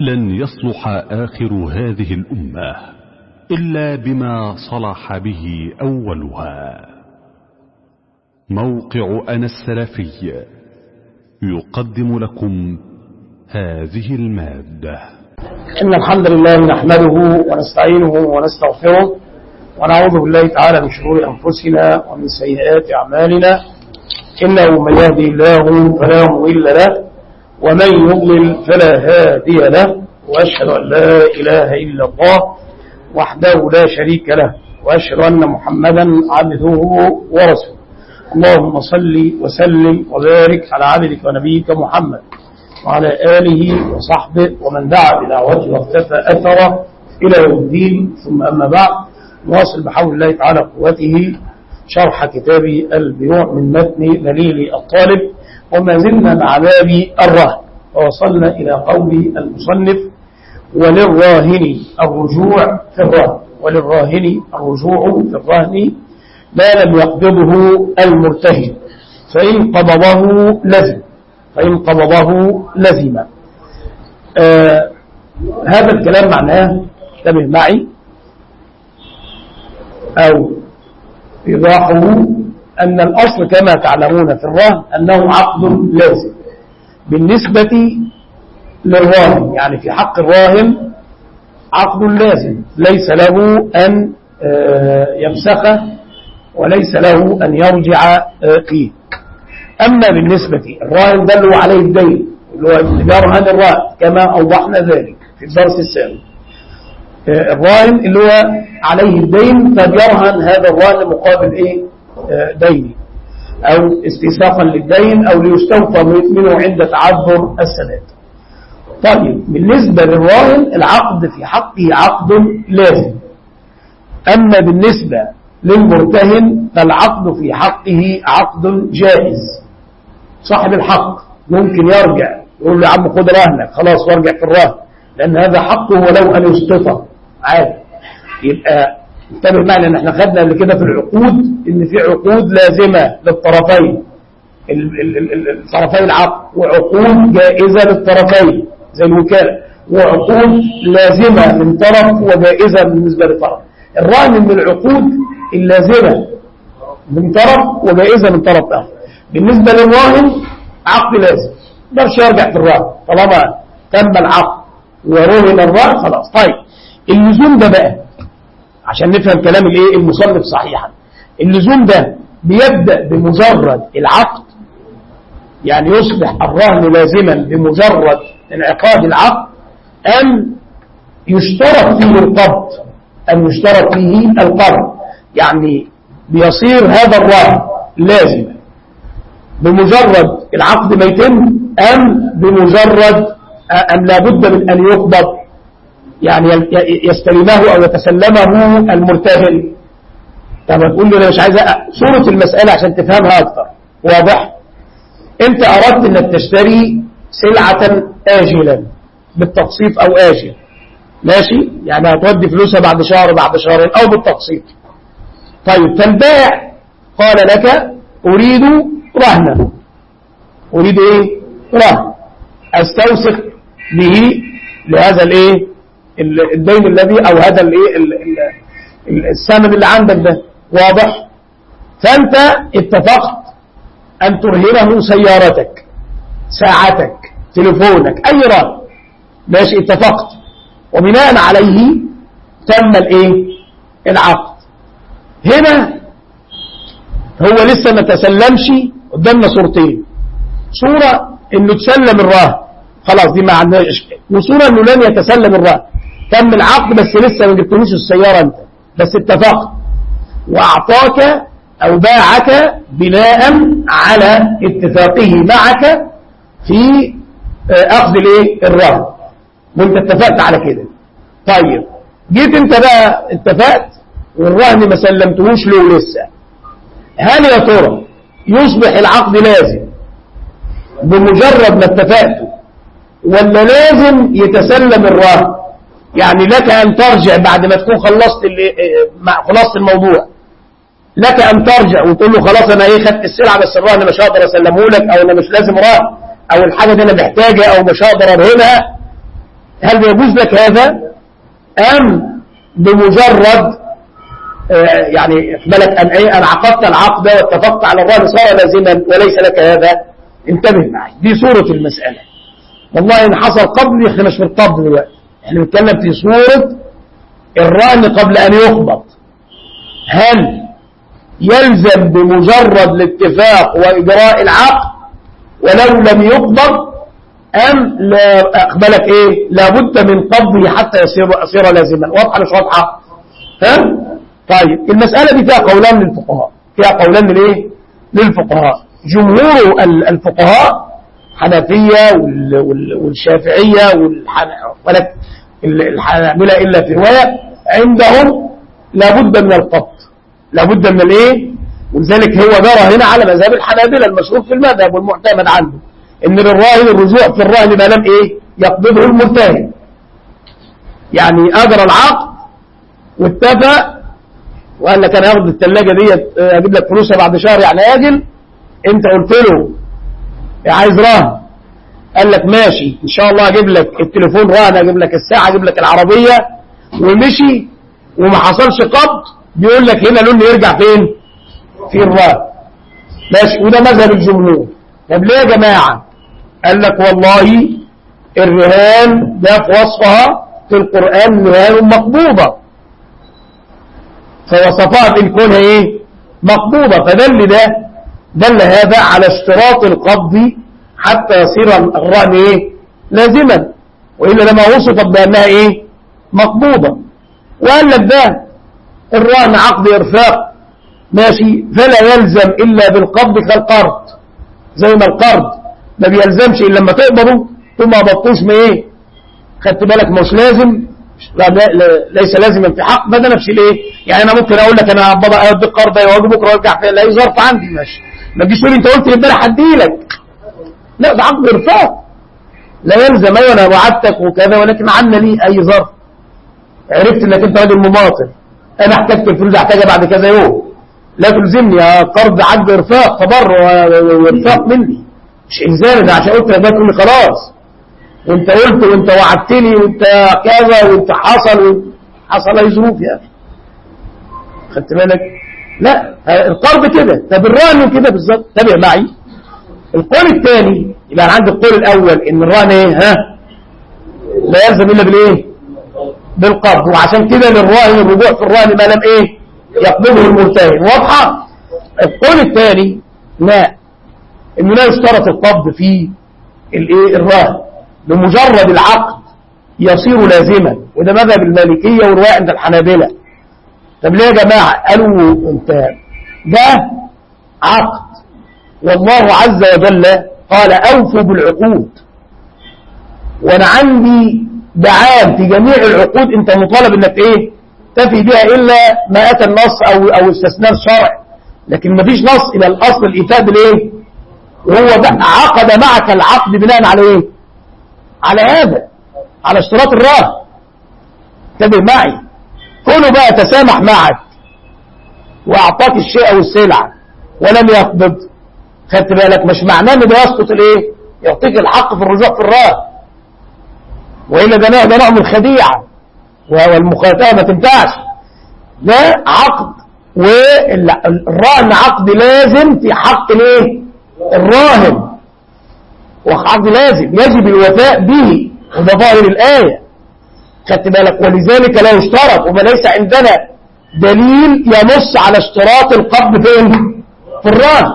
لن يصلح آخر هذه الأمة إلا بما صلح به أولها موقع أنا السلفي يقدم لكم هذه المادة إن الحمد لله نحمده ونستعينه ونستغفره ونعوذ بالله تعالى من شرور أنفسنا ومن سيئات أعمالنا إنه من يهدي الله فلا مضل له ومن يضلل فلا هادي له وأشهد أن لا إله إلا الله وحده لا شريك له وأشهد أن محمدا عبده ورسوله اللهم صل وسلم وبارك على عبدك ونبيك محمد وعلى آله وصحبه ومن دعا بدعوته واختفى أثره إلى يوم الدين ثم أما بعد نواصل بحول الله تعالى قوته شرح كتاب البيوع من متن دليل الطالب وما زلنا مع باب الرهن ووصلنا إلى قول المصنف وللراهن الرجوع في الرهن وللراهن الرجوع في الرهن ما لم يقبضه المرتهن فإن قبضه لزم فإن قبضه لزم آه هذا الكلام معناه انتبه معي أو إيضاحه أن الأصل كما تعلمون في الرهن أنه عقد لازم بالنسبة للراهن يعني في حق الراهن عقد لازم ليس له أن يفسخه وليس له أن يرجع فيه أما بالنسبة الراهن ده اللي هو عليه الدين اللي هو يرهن الراهن كما أوضحنا ذلك في الدرس السابق الراهن اللي هو عليه الدين فبيرهن هذا الراهن مقابل ايه دينه او استيثاقا للدين او ليستوفى منه عند تعذر السداد طيب بالنسبة للراهن العقد في حقه عقد لازم اما بالنسبة للمرتهن فالعقد في حقه عقد جائز صاحب الحق ممكن يرجع يقول له يا عم خد رهنك خلاص وارجع في الرهن لان هذا حقه ولو ان يستطع عادي يبقى انتبه معنا ان احنا خدنا قبل كده في العقود ان في عقود لازمه للطرفين الطرفي العقد وعقود جائزه للطرفين زي الوكاله وعقود لازمه من طرف وجائزه بالنسبه لطرف الرهن من العقود اللازمه من طرف وجائزه من طرف اخر بالنسبه للراهن عقد لازم ما يقدرش يرجع في الرهن طالما تم العقد ورهن الرهن خلاص طيب اللزوم ده بقى عشان نفهم كلام الايه المصنف صحيحا اللزوم ده بيبدأ بمجرد العقد يعني يصبح الرهن لازما بمجرد انعقاد العقد أم يشترط فيه القبض أم يشترط فيه القبض يعني بيصير هذا الرهن لازما بمجرد العقد ما يتم أم بمجرد أم لابد من أن يقبض يعني يستلمه أو يتسلمه المرتهن طب تقول له أنا مش عايز صورة المسألة عشان تفهمها أكثر واضح أنت أردت أنك تشتري سلعة آجلا بالتقسيط أو آجل ماشي يعني هتودي فلوسها بعد شهر بعد شهرين أو بالتقسيط طيب فالبائع قال لك أريد رهنا أريد إيه رهن أستوثق به لهذا الإيه الدين الذي او هذا الايه الثمن اللي عندك ده واضح فانت اتفقت ان ترهنه سيارتك ساعتك تليفونك اي رهن ماشي اتفقت وبناء عليه تم الايه العقد هنا هو لسه ما تسلمش قدامنا صورتين صورة انه تسلم الرهن خلاص دي ما عندناش اشكال وصورة انه لن يتسلم الرهن تم العقد بس لسه ما جبتلوش السيارة انت بس اتفقت واعطاك او باعك بناء على اتفاقه معك في اخذ الايه الرهن وانت اتفقت على كده طيب جيت انت بقى اتفقت والرهن ما سلمتهوش له لسه هل يا ترى يصبح العقد لازم بمجرد ما اتفقته ولا لازم يتسلم الرهن يعني لك أن ترجع بعد ما تكون خلصت خلصت الموضوع لك أن ترجع وتقول له خلاص أنا إيه خدت السلعة بس الرهن مش هقدر أسلمه لك أو أنا مش لازم رهن أو الحاجة دي أنا محتاجها أو مش هقدر أرهنها هل يجوز لك هذا أم بمجرد آه، يعني بالك أن إيه أن عقدت العقد واتفقت على الرهن صار لازما وليس لك هذا انتبه معي دي صورة المسألة والله إن حصل قبل احنا مش في القبض دلوقتي احنا بنتكلم في صورة الرهن قبل أن يقبض هل يلزم بمجرد الاتفاق وإجراء العقد ولو لم يقبض أم لا أقبلك إيه لابد من قبضه حتى يصير, يصير لازما واضحة مش واضحة ها طيب المسألة دي فيها قولان للفقهاء فيها قولان للإيه للفقهاء جمهور ال- الفقهاء حنفية وال- وال- والشافعية والحنابلة إلا في رواية عندهم لابد من القبض لابد من الايه ولذلك هو جرى هنا على مذهب الحنابلة المشهور في المذهب والمعتمد عنده ان للراهن الرجوع في الرهن ما لم ايه يقبضه المرتهن يعني اجرى العقد واتفق وقال لك انا هاخد الثلاجه ديت آه، اجيب لك فلوسها بعد شهر يعني اجل انت قلت له عايز رهن قال لك ماشي ان شاء الله اجيب لك التليفون رهن اجيب لك الساعه اجيب لك العربيه ومشي وما حصلش قبض بيقول لك هنا لون يرجع فين في الرهن ماشي وده مذهب الجمهور طب ليه يا جماعه قال لك والله الرهان ده في وصفها في القرآن رهان مقبوضة فوصفها بإن كونها إيه مقبوضة فدل ده دل هذا على اشتراط القبض حتى يصير الرهن إيه لازما وإلا لما وصفت بأنها إيه مقبوضة وقال لك ده الرهن عقد إرفاق ماشي فلا يلزم إلا بالقبض كالقرض زي ما القرض ما بيلزمش إلا لما تقبضه ثم قبضتوش ما إيه خدت بالك مش لازم لا لا لا ليس لازما في حق ده نفس الايه يعني انا ممكن اقول لك انا هقبض ادي قرض واجي بكره وارجع في لا ظرف عندي ماشي ما تجيش تقول لي انت قلت لي امبارح هديلك لا ده عقد ارفاق لا يلزم ايوه انا وعدتك وكذا ولكن عنا لي اي ظرف عرفت انك انت راجل مماطل انا احتجت الفلوس احتاجها بعد كذا يوم لا تلزمني يا قرض عقد ارفاق تبرع وارفاق مني مش انزال ده عشان قلت لك تقول لي خلاص وانت قلت وانت وعدتني وانت كذا وانت حصل حصل اي ظروف يا اخي خدت بالك لا القرض كده طب الرهن كده بالظبط تابع معي القول الثاني يبقى انا عندي القول الاول ان الرهن ايه ها لا يلزم الا بالايه بالقبض وعشان كده للراهن الرجوع في الرهن ما لم ايه يقبضه المرتهن واضحه القول الثاني لا انه لا يشترط القبض في الايه الرهن بمجرد العقد يصير لازما وده مذهب المالكية ورواية عند الحنابلة طب ليه يا جماعة قالوا انت ده عقد والله عز وجل قال اوفوا بالعقود وانا عندي دعام في جميع العقود انت مطالب انك ايه تفي بها الا ما اتى النص او او استثناء الشرع لكن مفيش نص الى الاصل الايفاء بالايه وهو ده عقد معك العقد بناء على ايه على هذا على اشتراط الرهن انتبه معي كونه بقى تسامح معك واعطاك الشيء او السلعه ولم يقبض خدت بالك مش معناه ان ده يسقط الايه يعطيك الحق في الرجوع في الرهن والا ده نوع ده نوع من الخديعه والمخاتمه ما تنفعش ده عقد والرهن عقد لازم في حق الايه الراهن وعقد لازم يجب الوفاء به وده ظاهر الآية خدت بالك ولذلك لا يشترط وما ليس عندنا دليل ينص على اشتراط القبض فين في الرهن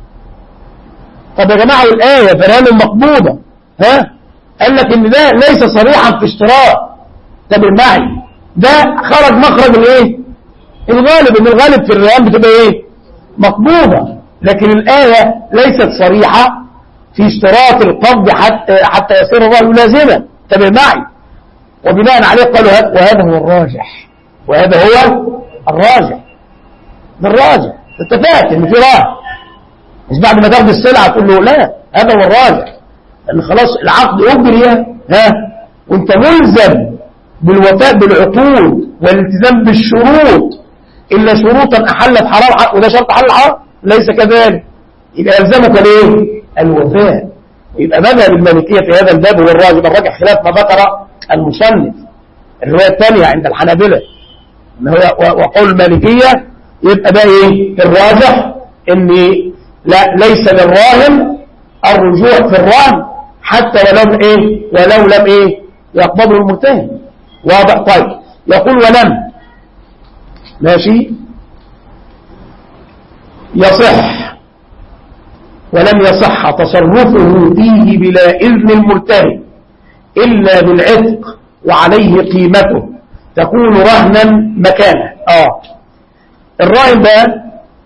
طب يا جماعة الآية فرهان مقبوضة ها قال لك ان ده ليس صريحا في اشتراط طب معي ده خرج مخرج الايه الغالب ان الغالب في الرهان بتبقى ايه مقبوضة لكن الآية ليست صريحة في اشتراط القبض حتى, حتى يصير الرهن لازما تبع معي وبناء عليه قالوا وهذا هو الراجح وهذا هو الراجح ده الراجح اتفقت ان في رهن مش بعد ما تاخد السلعه تقول له لا هذا هو الراجح لان خلاص العقد اجري ها وانت ملزم بالوفاء بالعقود والالتزام بالشروط الا شروطا احلت حرام وده شرط حل حرام ليس كذلك يبقى يلزمك الايه الوفاء يبقى مذهب المالكية في هذا الباب هو الراجح الراجح خلاف ما ذكر المصنف الرواية الثانية عند الحنابلة إن هو وقول المالكية يبقى ده ايه الراجح ان لا ليس للراهن الرجوع في الرهن حتى ولو ايه ولو لم ايه يقبضه المتهم واضح طيب يقول ولم ماشي يصح ولم يصح تصرفه فيه بلا إذن المرتهن إلا بالعتق وعليه قيمته تكون رهنا مكانه آه الراهن ده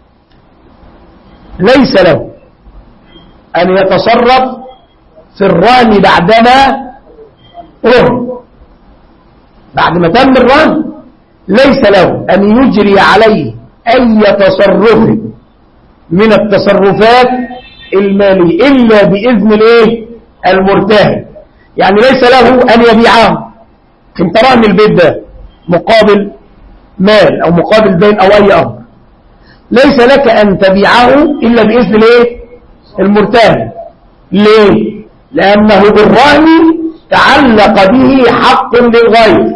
ليس له أن يتصرف في الرهن بعدما رهن بعد ما تم الرهن ليس له أن يجري عليه أي تصرف من التصرفات المالية إلا بإذن الايه المرتهن يعني ليس له أن يبيعه انت رهن البيت ده مقابل مال أو مقابل دين أو أي أمر ليس لك أن تبيعه إلا بإذن الايه المرتهن ليه لأنه بالرهن تعلق به حق للغير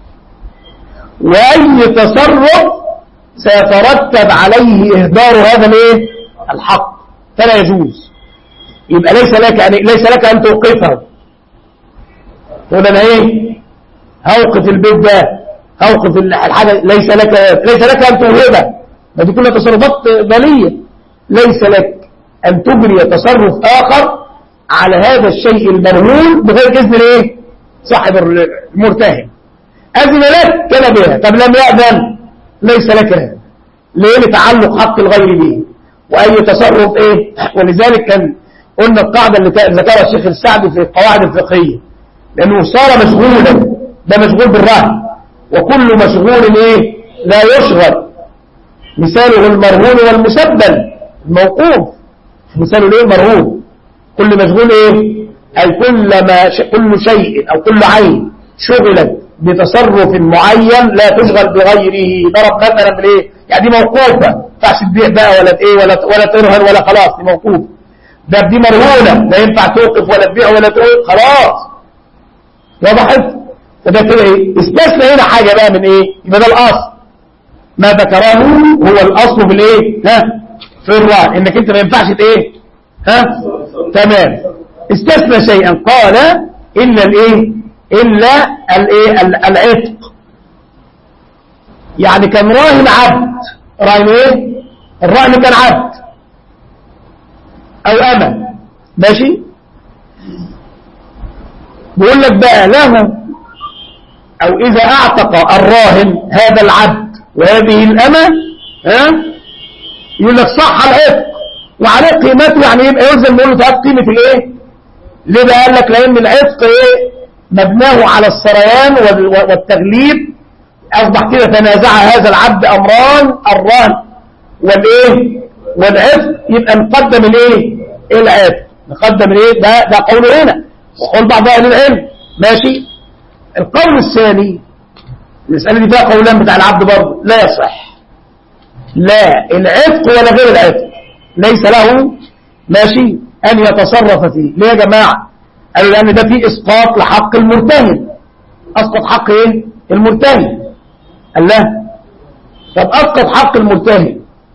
وأي تصرف سيترتب عليه إهدار هذا الايه الحق فلا يجوز يبقى ليس لك يعني ليس لك أن توقفه تقول أنا إيه هوقف البيت ده هوقف الحاجة ليس لك ليس لك أن توهبه ما دي كلها تصرفات بالية ليس لك أن تجري تصرف آخر على هذا الشيء المرهون بغير إذن الايه صاحب المرتهن أذن لك كان بها طب لم يأذن ليس لك هذا ليه لتعلق حق الغير به وأي تصرف إيه ولذلك كان قلنا القاعدة اللي ذكرها الشيخ السعدي في القواعد الفقهية لأنه صار مشغولا ده مشغول بالرهن وكل مشغول إيه لا يشغل مثاله المرهون والمسبل الموقوف مثاله ليه المرهون كل مشغول إيه أي كل, ما ش... كل شيء أو كل عين شغلت بتصرف معين لا تشغل بغيره ضرب مثلا بالايه يعني دي موقوفه ما ينفعش تبيع بقى ولا ايه ولا ولا ترهن ولا خلاص دي موقوفه ده دي مرهونه لا ينفع توقف ولا تبيع ولا تقول خلاص وضحت فده كده ايه استثنى هنا حاجه بقى من ايه يبقى ده الاصل ما ذكره هو الاصل في الايه ها في الرهن انك انت ما ينفعش ايه ها تمام استثنى شيئا قال الا الايه إلا الايه العتق يعني كان راهن عبد راهن ايه الراهن كان عبد او أمة ماشي بيقول لك بقى له او اذا اعتق الراهن هذا العبد وهذه الأمة ها يقول لك صح العتق وعليه قيمته يعني يبقى يلزم نقول له تعرف قيمة الايه ليه بقى قال لك لان العتق ايه مبناه على السريان والتغليب أصبح كده تنازع هذا العبد أمران الرهن والإيه والعفق يبقى نقدم الإيه العفق نقدم الإيه ده ده قوله هنا وقول بعض أهل العلم ماشي القول الثاني المسألة دي فيها قولان بتاع العبد برضه لا يصح لا العفق ولا غير العفق ليس له ماشي أن يتصرف فيه ليه يا جماعة قالوا لأن ده فيه إسقاط لحق المرتهن أسقط حق إيه المرتهن قال لا طب أسقط حق المرتهن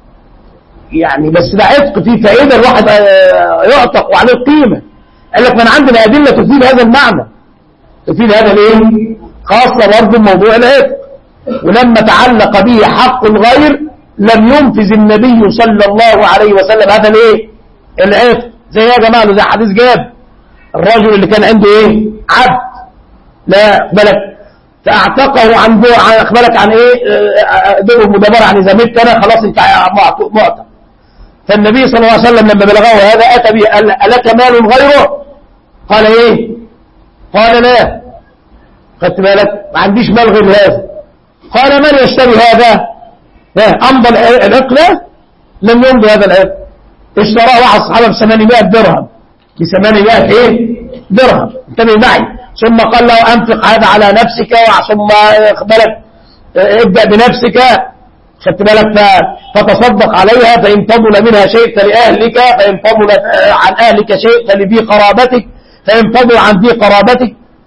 يعني بس ده عتق فيه فائدة الواحد يعتق وعليه قيمة قال لك من عندنا أدلة تفيد هذا المعنى تفيد هذا الايه خاصة برضه بموضوع العتق ولما تعلق به حق الغير لم ينفذ النبي صلى الله عليه وسلم هذا الايه العتق زي يا جماعة زي حديث جاب الرجل اللي كان عنده ايه عبد لا بالك فاعتقه عن بوع اخبرك عن ايه دور مدبر عن اذا مت انا خلاص انت معتق فالنبي صلى الله عليه وسلم لما بلغه هذا اتى به قال الك مال غيره قال ايه قال لا خدت بالك ما عنديش مال غير هذا قال من يشتري هذا امضى العقله لم يمضي هذا العقل اشتراه واحد صحابه ب 800 درهم ب 800 ايه درهم انتبه معي ثم قال له انفق هذا على نفسك ثم بالك ابدا بنفسك خدت بالك فتصدق عليها فان فضل منها شيء فلاهلك فان فضل عن اهلك شيء فلذي قرابتك فان فضل عن ذي قرابتك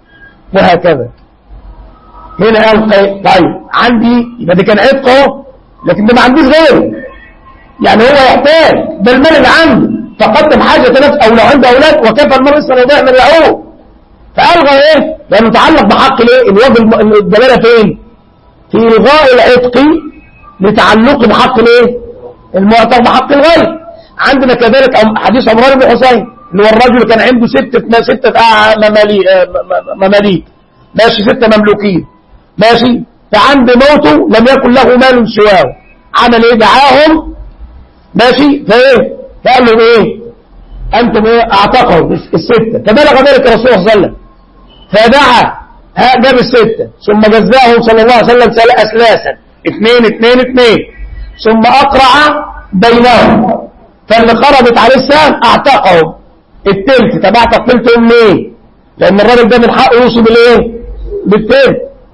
وهكذا هنا قال طيب عندي يبقى ده كان عتق اهو لكن ده ما عنديش غيره يعني هو يحتاج ده المال اللي عنده فقدم حاجة نفس أو لو عنده أولاد وكفى المال اسمه يضيع من العقوق فألغى إيه؟ لأنه متعلق بحق الإيه؟ الوجه الدلالة فين؟ في إلغاء العتق لتعلق بحق الإيه؟ المعتق بحق الغير عندنا كذلك حديث عمران بن حسين اللي هو الرجل كان عنده ستة ستة مماليك ماشي ستة مملوكين ماشي فعند موته لم يكن له مال سواه عمل ايه دعاهم ماشي فايه فقال له ايه انتم ايه اعتقوا الستة فبلغ ذلك الرسول صلى الله عليه وسلم فدعا ها جاب الستة ثم جزاهم صلى الله عليه وسلم اسلاسا اثنين اثنين اثنين ثم اقرع بينهم فاللي خرجت عليه السهم اعتقهم التلت طب اعتق تلتهم ليه لان الراجل ده من حقه يوصي بالايه بالتلت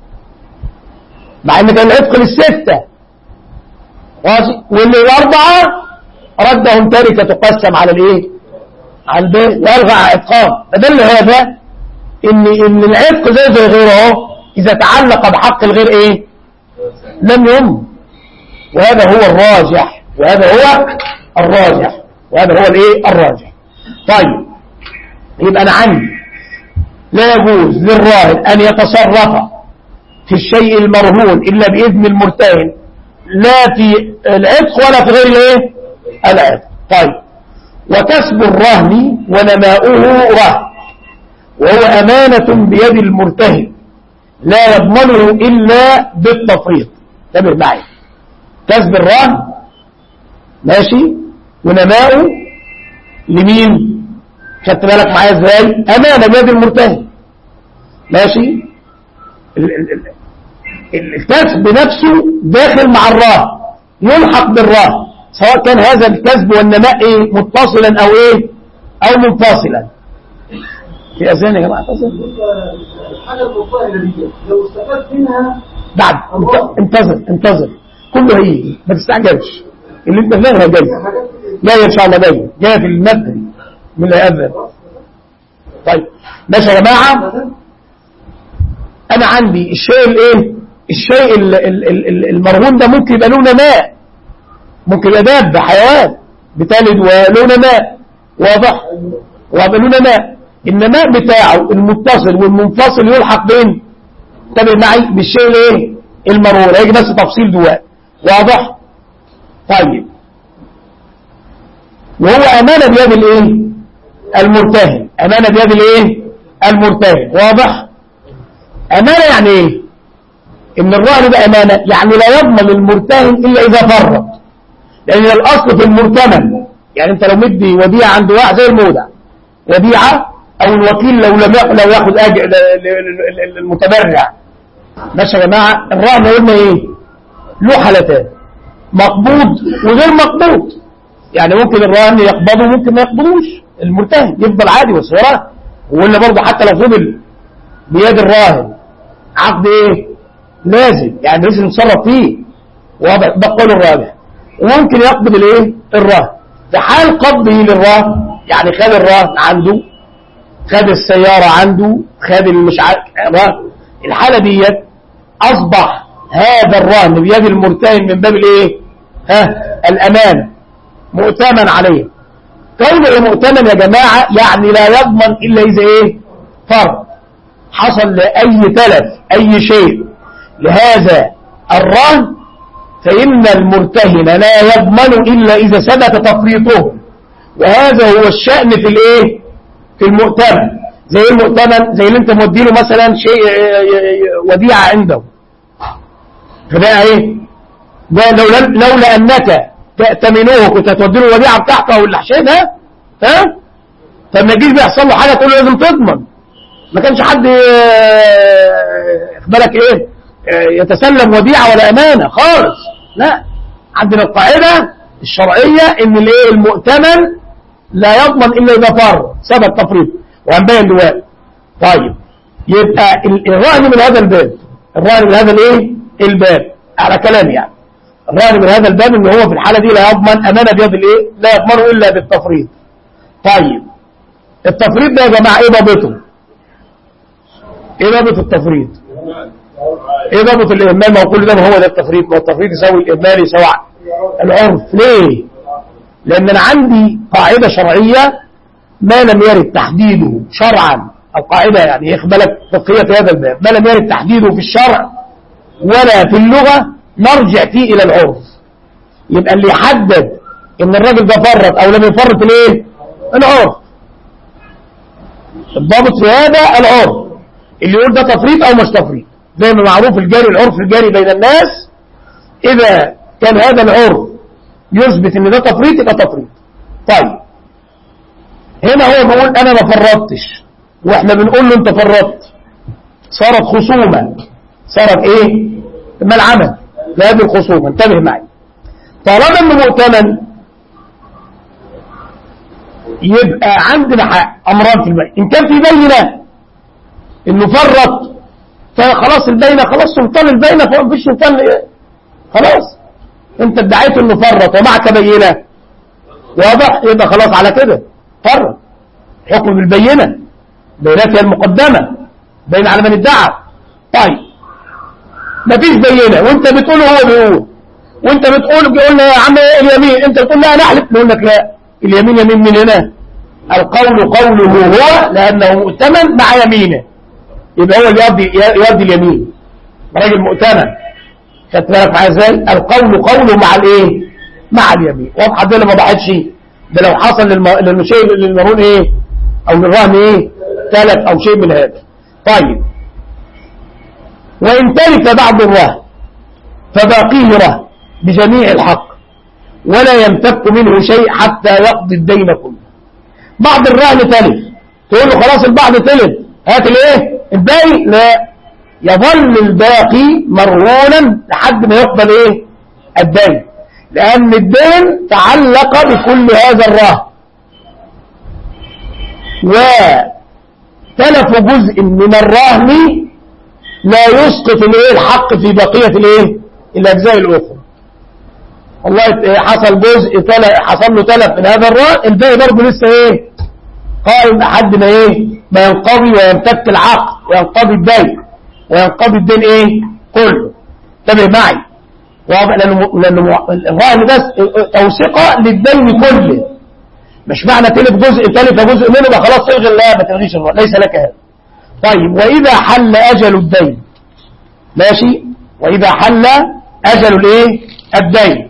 مع ان كان العتق للستة واللي الاربعة ردهم تركة تقسم على الايه على البيت والغى عتقان فدل هذا ان ان العتق زي زي غيره اهو اذا تعلق بحق الغير ايه لم يم وهذا هو الراجح وهذا هو الراجح وهذا هو الايه الراجح طيب يبقى انا عندي لا يجوز للراهن ان يتصرف في الشيء المرهون الا باذن المرتهن لا في العتق ولا في غير الايه العتق طيب وكسب الرهن ونماؤه رهن وهو أمانة بيد المرتهن لا يضمنه إلا بالتفريط انتبه معي كسب الرهن ماشي ونماؤه لمين خدت بالك معايا ازاي أمانة بيد المرتهن ماشي الكسب نفسه داخل مع الراهن يلحق بالراهن سواء كان هذا الكسب والنماء إيه متصلا أو إيه أو منفصلا في أذان يا جماعة اتصل الحاجة المطلقة دي لو استفدت منها بعد انتظر انتظر كله هيجي ما تستعجلش اللي انت فاهمها جاي جاي ان شاء الله جاي جاي في المبني من اللي هيأذن طيب ماشي يا جماعة انا عندي الشيء الايه الشيء ال- ال- ال- المرهون ده ممكن يبقى له نماء ممكن يبقى دابة حيوان بتلد وله نماء واضح ويبقى له نماء النماء بتاعه المتصل والمنفصل يلحق بين انتبه معي بالشيء الايه المرهون هيجي بس تفصيل دلوقتي واضح طيب وهو امانه بيد الايه المرتهن امانه بيد الايه المرتهن واضح امانه يعني ايه ان الرهن ده امانه يعني لا يضمن المرتهن الا اذا فرط لان الاصل في المرتمن يعني انت لو مدي وديعه عند واحد زي المودع وديعه او الوكيل لو لم ياخد لو ياخد اجر المتبرع ماشي يا جماعه الرهن قلنا ايه له حالتان مقبوض وغير مقبوض يعني ممكن الرهن يقبضه وممكن ما يقبضوش المرتهن يفضل عادي بس هو راهن وقلنا برضه حتى لو فضل بيد الراهن عقد ايه لازم يعني لازم يتصرف فيه واضح ده قول الراجح وممكن يقبض الايه الرهن في حال قبضه للرهن يعني خد الرهن عنده خد السيارة عنده خد مش رهن الحالة ديت أصبح هذا الرهن بيد المرتهن من باب الايه ها الأمانة مؤتمن عليه كونه مؤتمن يا جماعة يعني لا يضمن إلا إذا إيه فرض حصل لأي تلف أي شيء لهذا الرهن فإن المرتهن لا يضمن إلا إذا ثبت تفريطه وهذا هو الشأن في الإيه في المؤتمن زي المؤتمن زي اللي انت موديله مثلا شيء وديعة عنده فده ايه ده لولا, لولا انك تأتمنوه كنت هتودي له الوديعة بتاعته او اللي حشينها ها فلما يجيش بيحصل له حاجة تقول له لازم تضمن ما كانش حد بالك ايه يتسلم وديعة ولا امانة خالص لا عندنا القاعدة الشرعية ان الايه المؤتمن لا يضمن الا اذا فر سبب تفريط وهنبين دلوقتي طيب يبقى الرهن من هذا الباب الرهن من هذا الايه الباب على كلام يعني الرهن من هذا الباب ان هو في الحالة دي لا يضمن امانة بيد الايه لا يضمنه الا بالتفريط طيب التفريط ده يا جماعة ايه ضابطه ايه ضابط التفريط ايه ضابط الاهمال ما هو كل ده ما هو ده التفريط ما هو التفريط يساوي الاهمال يساوي العرف ليه لان انا عندي قاعده شرعيه ما لم يرد تحديده شرعا او قاعده يعني يقبلك فقهيه في هذا الباب ما لم يرد تحديده في الشرع ولا في اللغه نرجع فيه الى العرف يبقى اللي يحدد ان الراجل ده فرط او لم يفرط الايه العرف الضابط في هذا العرف اللي يقول ده تفريط او مش تفريط زي ما معروف الجاري العرف الجاري بين الناس اذا كان هذا العرف يثبت ان ده تفريط يبقى تفريط طيب هنا هو بيقول انا ما فرطتش واحنا بنقول له انت فرطت صارت خصومه صارت ايه ما العمل لهذه الخصومه انتبه معي طالما انه مؤتمن يبقى عندنا حق امران في البيع ان كان في بينه انه فرط فخلاص البينه خلاص سلطان البينه فهو مفيش سلطان خلاص انت ادعيت انه فرط ومعك بينه واضح يبقى خلاص على كده فرط حكم بالبينه بينات هي المقدمه بين على من ادعى طيب مفيش بينه وانت بتقول هو بيقول وانت بتقول بيقول يا عم اليمين انت بتقول لا نحلف نقول لك لا اليمين يمين من هنا القول قوله هو لانه مؤتمن مع يمينه يبقى هو اللي يرضي يرضي اليمين راجل مؤتمن خدت بالك معايا ازاي القول قوله مع الايه مع اليمين واضحه دي اللي ما ضحتش ده لو حصل للم... للشيء للمرون ايه او للرهن ايه تلف او شيء من هذا طيب وان تلف بعض الرهن فباقيه رهن بجميع الحق ولا يمتك منه شيء حتى يقضي الدين كله بعض الرهن تلف تقول له خلاص البعض تلف هات الايه الباقي لا يظل الباقي مرهونا لحد ما يقبل ايه الدين لان الدين تعلق بكل هذا الرهن وتلف جزء من الرهن لا يسقط الايه الحق في بقيه الايه الاجزاء الاخرى والله حصل جزء تلف حصل له تلف من هذا الرهن الباقي برضه لسه ايه قائم لحد ما ايه ما ينقضي ويمتد العقد وينقضي الدين وينقضي الدين ايه كله انتبه معي واضح لانه لانه الرهن بس توثيقه للدين كله مش معنى تلف جزء تلف جزء منه يبقى خلاص تلغي لا ما تلغيش الرهن ليس لك هذا طيب واذا حل اجل الدين ماشي واذا حل اجل الايه الدين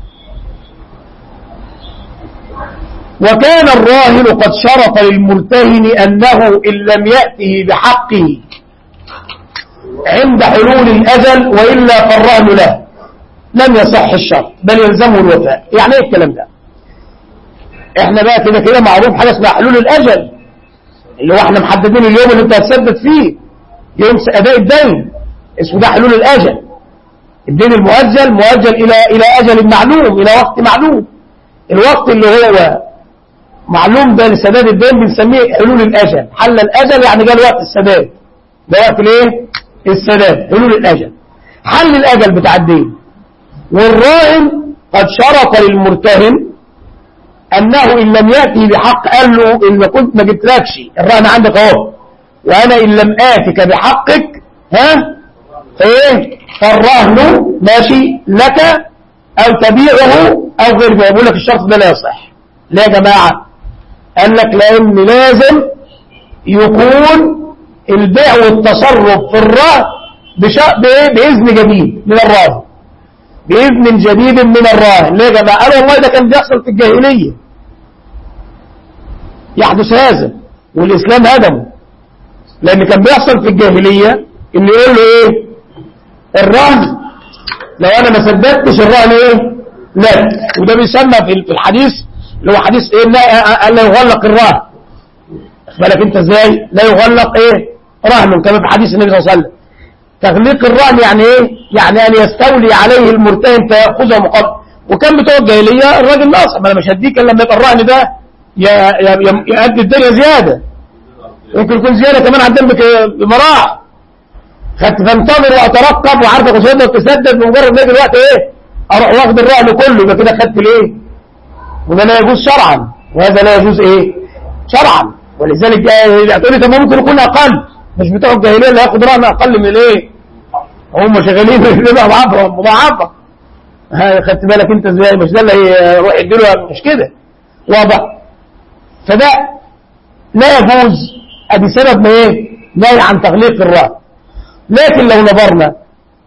وكان الراهن قد شرط للمرتهن أنه إن لم يأته بحقه عند حلول الأجل وإلا فالرهن له لم يصح الشرط بل يلزمه الوفاء يعني ايه الكلام ده احنا بقى كده كده معروف حاجة اسمها حلول الأجل اللي هو احنا محددين اليوم اللي انت هتسدد فيه يوم أداء الدين اسمه ده حلول الأجل الدين المؤجل مؤجل إلى إلى أجل معلوم إلى وقت معلوم الوقت اللي هو معلوم ده لسداد الدين بنسميه حلول الأجل حل الأجل يعني جاء وقت السداد ده وقت الايه السداد حلول الأجل حل الأجل بتاع الدين والراهن قد شرط للمرتهن أنه إن لم يأتي بحق قال له إن ما كنت ما جبتلكش الرهن عندك أهو وأنا إن لم آتك بحقك ها فإيه فالرهن ماشي لك أو تبيعه أو غير ذلك يقول لك الشرط ده لا يصح ليه يا جماعة قال لك لأن لازم يكون البيع والتصرف في الرهن بإذن جديد من الراهن بإذن جديد من الراهن ليه يا جماعة قال والله ده كان بيحصل في الجاهلية يحدث هذا والإسلام هدمه لأن كان بيحصل في الجاهلية إن يقول له إيه الرهن لو أنا ما سددتش الرهن إيه لا وده بيسمى في الحديث اللي هو حديث إيه لا لا يغلق الرهن بالك أنت إزاي لا يغلق إيه رهن كما في حديث النبي صلى الله عليه وسلم تغليق الرهن يعني إيه يعني أن يستولي عليه المرتهن فيأخذه مقابل وكان بتوع الجاهلية الراجل ناصح ما أنا مش هديك إلا لما يبقى الرهن ده يؤدي الدنيا زيادة يمكن يكون زيادة كمان عن دمك بمراح خدت فانتظر واترقب وعارفك وسدد تسدد بمجرد ما يجي الوقت ايه اروح واخد الرهن كله يبقى كده خدت الايه وده لا يجوز شرعا وهذا لا يجوز ايه شرعا ولذلك تقول لي طب ممكن يكون اقل مش بتوع الجاهليه اللي هياخد رهن اقل من الايه هم شغالين ربا مضاعفه مضاعفه ها، خدت بالك انت ازاي مش ده اللي يروح يديله مش كده واضح فده لا يجوز ادي سبب ما ايه نهي عن تغليق الرهن لكن لو نظرنا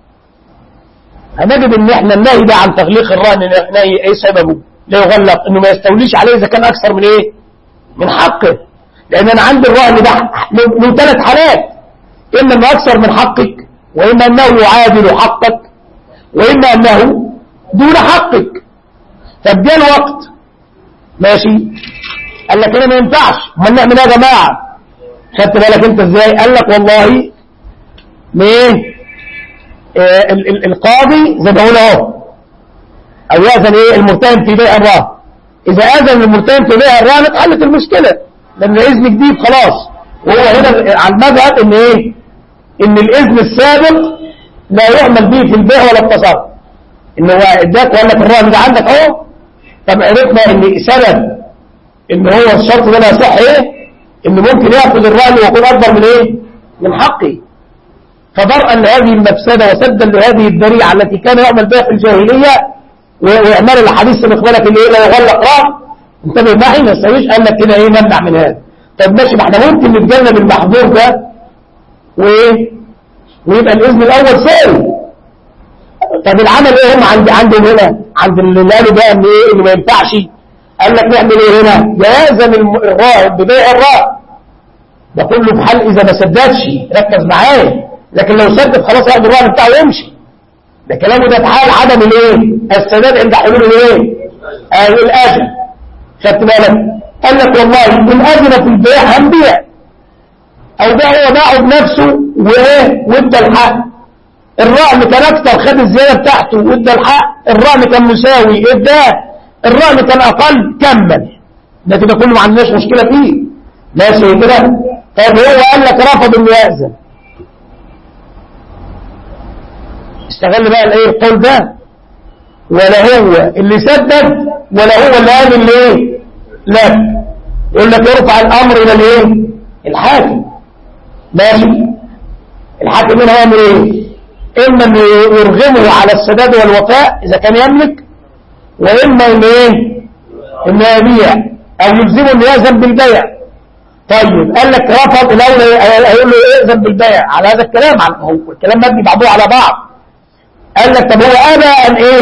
هنجد ان احنا النهي ده عن تغليق الرهن نهي ايه سببه لا يغلق انه ما يستوليش عليه اذا كان اكثر من ايه من حقه لان انا عندي الرهن ده له- له ثلاث حالات اما انه اكثر من حقك واما انه يعادل حقك واما انه دون حقك طب جه الوقت ماشي قال لك انا ما ينفعش امال نعمل ايه يا جماعه خدت بالك انت ازاي قال لك والله ليه آه، ال- ال- القاضي زي ما بقول اهو او يأذن ايه المرتهن في بيع الرهن اذا اذن المرتهن في بيع الرهن اتحلت المشكله لان الاذن جديد خلاص وهو هنا على المذهب ان ايه ان الاذن السابق لا يعمل به في البيع ولا التصرف ان هو اداك وقال لك الرهن ده عندك اهو طب عرفنا ان سبب ان هو الشرط ده لا يصح ايه ان ممكن ياخذ الرهن ويكون اكبر من ايه من حقه فضرءا لهذه المفسدة وسدا لهذه الذريعة التي كان يعمل بها في الجاهلية و- وإعمال الحديث سبق بالك اللي إيه لا يغلق رأس انتبه معي ما يستويش قال لك كده إيه نمنع من هذا طب ماشي ما احنا ممكن نتجنب المحظور ده وإيه ويبقى الإذن الأول سائل طب العمل إيه هم عند عندهم هنا عند اللي قالوا بقى إن إيه إنه ما ينفعش قال لك نعمل إيه هنا يلزم الم- الراهب ببيع الراهب ده كله في حال إذا ما سددش ركز معايا لكن لو سدد خلاص ياخد الرهن بتاعه ويمشي ده كلامه ده في حال عدم الايه السداد عند حلول الايه آه الاجل خدت بالك قال لك والله ان اذن في البيع هنبيع او ده هو باعه بنفسه وايه وادى الحق الرهن كان اكتر خد الزياده بتاعته وادى الحق الرهن كان مساوي اداه الرهن كان اقل كمل ده كده كله ما عندناش مشكله فيه ماشي كده طب هو قال لك رفض انه يأذن استغل بقى الايه القول ده ولا هو اللي سدد ولا هو اللي قال اللي ايه لا يقول لك يرفع الامر الى الايه الحاكم ماشي الحاكم هنا يعمل ايه اما انه يرغمه على السداد والوفاء اذا كان يملك واما انه ايه انه يبيع او يلزمه انه يأذن بالبيع طيب قال لك رفض الاولى هيقول له ائذن بالبيع على هذا الكلام على هو الكلام مبني بعضه على بعض قال لك طب هو ابى ان ايه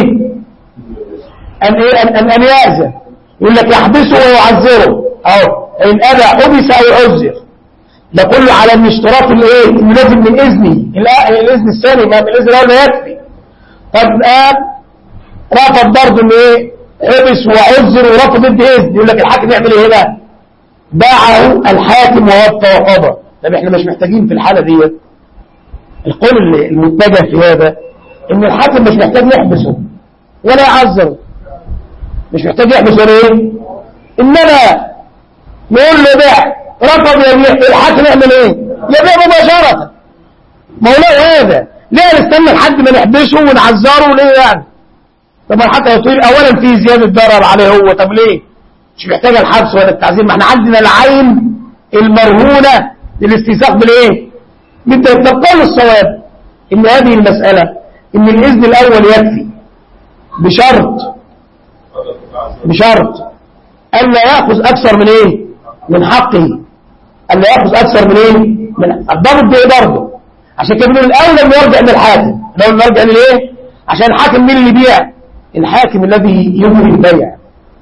ان ايه ان ان, أن يأذن يقول لك يحبسه ويعذره اهو ان ابى حبس او يعذر ده كله على ان اشتراط الايه انه لازم من اذني الآ- الاذن الثاني ما من الاذن الاول لا يكفي طب قال رفض برضه انه ايه حبس وعذر ورفض ادي اذن يقول لك الحاكم يعمل ايه هنا باعه الحاكم ووفى وقضى طب احنا مش محتاجين في الحالة دي القول اللي- المتجه في هذا ان الحاكم مش محتاج يحبسه ولا يعذره مش محتاج يحبس ولا ايه انما نقول له بيع رفض يبيع الحاكم يعمل ايه يبيع مباشرة موضوع هذا ليه نستنى لحد ما نحبسه ونعذره ليه يعني طبعا حتى يطيل اولا في زيادة ضرر عليه هو طب ليه مش محتاجة الحبس ولا التعزيم ما احنا عندنا العين المرهونة للاستيثاق بالايه بالتالي طب قول الصواب ان هذه المسألة ان الاذن الاول يكفي بشرط بشرط الا يأخذ اكثر من ايه من حقه الا يأخذ اكثر من ايه من الضابط بايه برضه عشان كده بنقول الاولى انه يرجع للحاكم لو نرجع لايه عشان الحاكم مين اللي بيع الحاكم الذي يملي البيع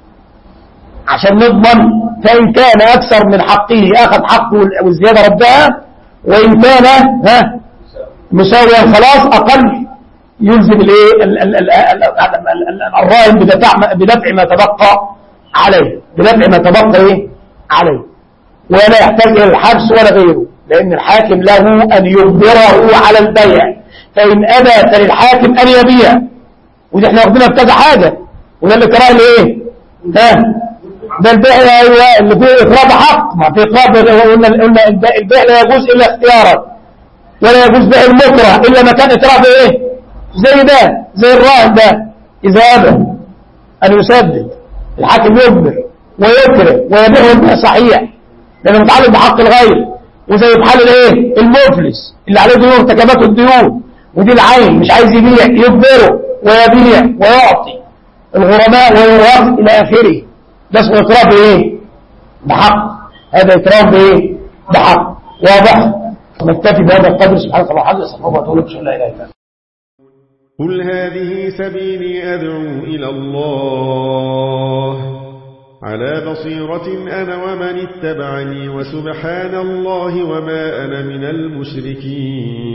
عشان نضمن فإن كان أكثر من حقه أخذ حقه والزيادة ردها وإن كان ها مساويا خلاص أقل يلزم الايه ال- ال- ال- ال- ال- ال- الراهن بدفع بدفع ما تبقى عليه بدفع ما تبقى ايه عليه ولا يحتاج الى الحبس ولا غيره لان الحاكم له ان يجبره على البيع فان ابى فللحاكم ان يبيع ودي احنا واخدينها بكذا حاجه وده اللي كراه الايه ها ده البيع ايوه اللي فيه اقراب حق ما في اقراب قلنا قلنا البيع البيع لا يجوز الا اختيارا ولا يجوز بيع المكره الا ما كان اقراب ايه زي ده زي الراهن ده اذا ابى ان يسدد الحاكم يجبر ويكره ويبيع البيع صحيح لانه متعلق بحق الغير وزي في حال الايه المفلس اللي عليه ديون ارتكبته الديون ودي العين مش عايز يبيع يجبره ويبيع ويعطي الغرماء ويرهق الى اخره ده اسمه اقرار بايه بحق هذا اقرار بايه بحق واضح نكتفي بهذا القدر سبحانك اللهم وبحمدك استغفرك واتوب اليك لا اله الا انت قل هذه سبيلي أدعو إلى الله على بصيرة أنا ومن اتبعني وسبحان الله وما أنا من المشركين